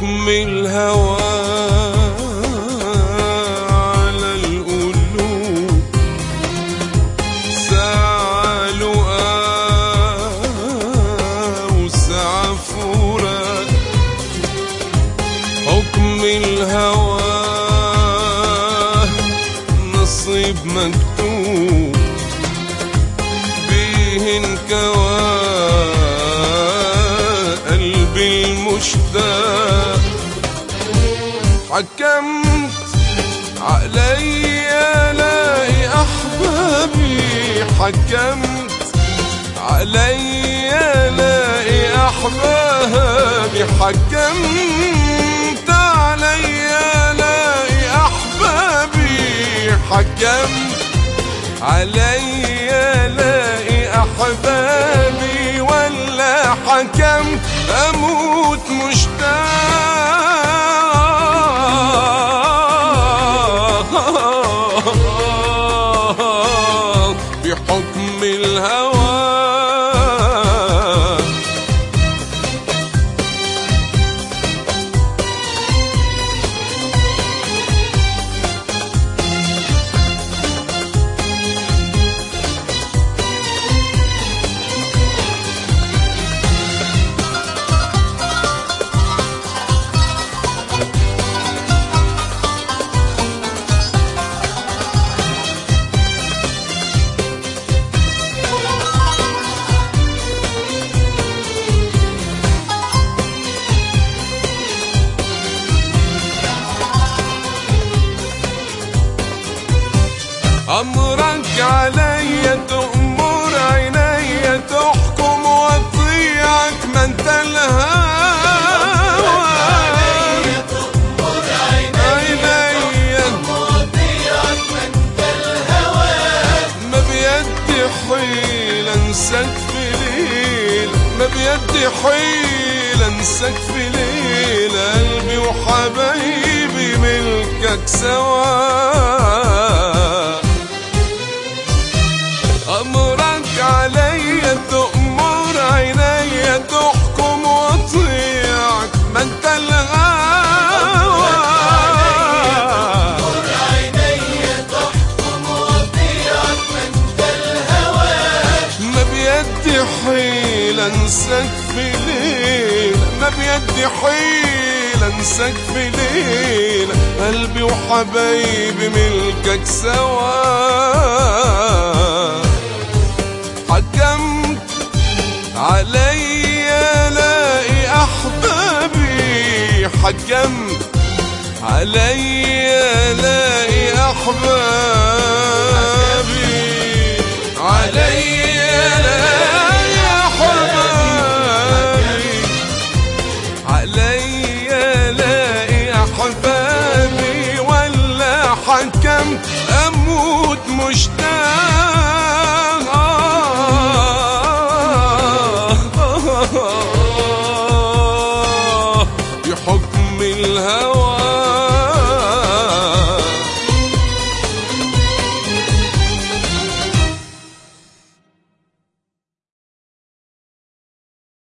حكم الهوى على القلوب ساعة لقاء وساعة فراق حكم الهوى نصيب مكتوب به انكوى قلبي المشتاق حكمت علي الاقي احبابي حكمت علي الاقي احبابي حكمت علي الاقي احبابي حكمت علي الاقي احبابي ولا حكمت اموت مشتاق بحكم الهوى أمرك علي تأمر عيني تحكم وأطيعك ما أنت الهوى عيني ما بيدي حيل انساك في ليل ما بيدي حيل انساك في ليل قلبي وحبايبي ملكك سوا أمرك علي تأمر عيني تحكم وأطيعك ما أنت الغاوى ما بيدي حيل انساك في ليل ما بيدي حيل انساك في ليل قلبي وحبايبي ملكك سوا حكمت علي الاقي احبابي حكمت علي الاقي احبابي علي الاقي احبابي علي الاقي احبابي ولا حكمت اموت مشتاق بحكم الهوى